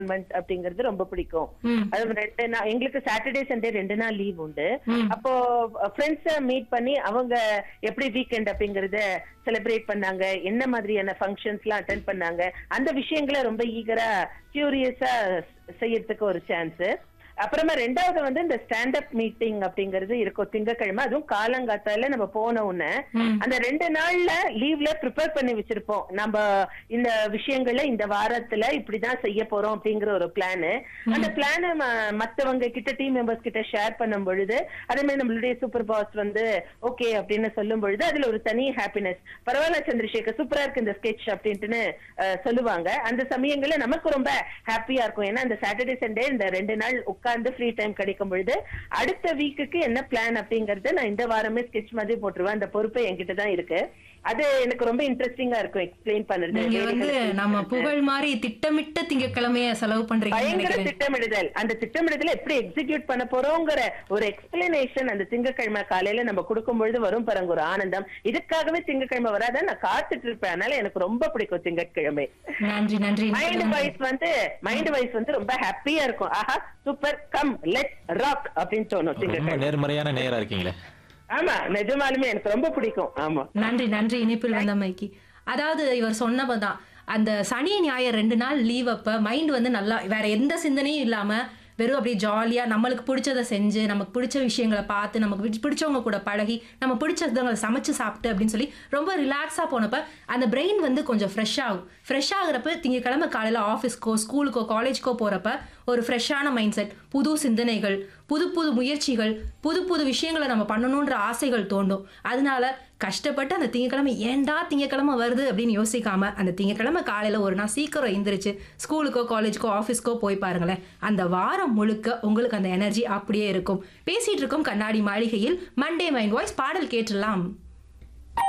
Environment அப்படிங்கிறது ரொம்ப பிடிக்கும் ம். அது ரெண்டு நாள் எங்களுக்கு சாட்டர்டே சண்டே ரெண்டு நாள் லீவ் உண்டு ம். அப்போ ஃப்ரெண்ட்ஸ மீட் பண்ணி அவங்க எப்படி வீக்கெண்ட் அப்படிங்கறத செலிப்ரேட் பண்ணாங்க என்ன மாதிரியான ஃபங்க்ஷன்ஸ் எல்லாம் அட்டென்ட் பண்ணாங்க அந்த விஷயங்களை ரொம்ப ஈகரா கியூரியஸா செய்யறதுக்கு ஒரு சான்ஸ் அப்புறமா ரெண்டாவது வந்து இந்த ஸ்டாண்ட் அப் மீட்டிங் அப்படிங்கிறது இருக்கும் திங்கக்கிழமை அதுவும் காலங்காத்தால நம்ம போன உடனே ம். அந்த ரெண்டு நாள்ல லீவ்ல ப்ரிப்பேர் பண்ணி வச்சிருப்போம் நம்ம இந்த விஷயங்களை இந்த வாரத்துல இப்படிதான் செய்ய போறோம் அப்படிங்கிற ஒரு பிளானு அந்த பிளான மத்தவங்க கிட்ட டீம் மெம்பர்ஸ் கிட்ட ஷேர் பண்ணும் பொழுது அதே மாதிரி நம்மளுடைய சூப்பர் பாஸ் வந்து ஓகே அப்படின்னு சொல்லும் பொழுது அதுல ஒரு தனி ஹாப்பினஸ் பரவாயில்ல சந்திரசேகர் சூப்பரா இருக்கு இந்த ஸ்கெட்ச் அப்படின்ட்டுன்னு அஹ், சொல்லுவாங்க அந்த சமயங்கள்ல நமக்கு ரொம்ப ஹாப்பியா இருக்கும் ஏன்னா அந்த சாட்டர்டே சண்டே இந்த ரெண்டு நாள் உட்கார்ந்து ஃப்ரீ டைம் கிடைக்கும் பொழுது அடுத்த வீக்குக்கு என்ன பிளான் அப்படிங்கறது நான் இந்த வாரமே ஸ்கெட்ச் மாதிரி போட்டுருவேன் அந்த பொறுப்பு என்கிட்ட தான் இருக்கு அது எனக்கு ரொம்ப இன்ட்ரெஸ்டிங்கா இருக்கும் எக்ஸ்பிளைன் பண்றது நீங்க வந்து வேலைகளை நம்ம புகழ் மாதிரி திட்டமிட்ட திங்கக்கிழமைய செலவு பண்றீங்கன்னு பயங்கர நினைக்கிறேன் திட்டமிடுதல் அந்த திட்டமிடுதல் எப்படி எக்ஸிக்யூட் பண்ண போறோங்கிற ஒரு எக்ஸ்பிளனேஷன் அந்த திங்கக்கிழமை காலையில நம்ம கொடுக்கும் பொழுது வரும் பாருங்க ஒரு ஆனந்தம் இதுக்காகவே திங்கக்கிழமை வராத நான் காத்துட்டு இருப்பேன் அதனால எனக்கு ரொம்ப பிடிக்கும் திங்கட்கிழமை நன்றி நன்றி மைண்ட் வைஸ் வந்து மைண்ட் வைஸ் வந்து ரொம்ப ஹாப்பியா இருக்கும் ஆஹா சூப்பர் கம் லெட் ராக் அப்படின்னு தோணும் ரொம்ப திங்கட்கிழமை நேர்மறையான நேரா இருக்கீங்களே ஆமா நிஜமாலுமே எனக்கு ரொம்ப பிடிக்கும் ஆமா நன்றி நன்றி இனிப்பில் வந்தமைக்கு அதாவது இவர் சொன்னப்பதான் அந்த சனி ஞாயிறு ரெண்டு நாள் லீவ் அப்ப மைண்ட் வந்து நல்லா வேற எந்த சிந்தனையும் இல்லாம வெறும் அப்படியே ஜாலியா நம்மளுக்கு பிடிச்சதை செஞ்சு நமக்கு பிடிச்ச விஷயங்களை பார்த்து நமக்கு பிடிச்ச- பிடிச்சவங்க கூட பழகி நம்ம பிடிச்சதுங்களை சமைச்சு சாப்பிட்டு அப்படின்னு சொல்லி ரொம்ப ரிலாக்ஸா போனப்ப அந்த பிரெயின் வந்து கொஞ்சம் ஃப்ரெஷ் ஆகும் ஃப்ரெஷ் ஆகுறப்ப திங்கக்கிழமை காலையில ஆஃபீஸ்க்கோ ஸ்கூலுக்கோ காலேஜ்க்கோ போறப்ப ஒரு ஃப்ரெஷ்ஷான மைண்ட் செட் புது சிந்தனைகள் புது புது முயற்சிகள் புது புது விஷயங்களை நம்ம பண்ணணுன்ற ஆசைகள் தோண்டும் அதனால கஷ்டப்பட்டு அந்த திங்கக்கிழமை ஏன்டா திங்கக்கிழமை வருது அப்படின்னு யோசிக்காம அந்த திங்கக்கிழமை காலையில ஒரு நாள் சீக்கிரம் எந்திரிச்சு ஸ்கூலுக்கோ காலேஜ்க்கோ ஆஃபீஸ்க்கோ போய் பாருங்களேன் அந்த வாரம் முழுக்க உங்களுக்கு அந்த எனர்ஜி அப்படியே இருக்கும் பேசிட்டு இருக்கோம் கண்ணாடி மாளிகையில் மண்டே மைண்ட் வாய்ஸ் பாடல் கேட்டுடலாம்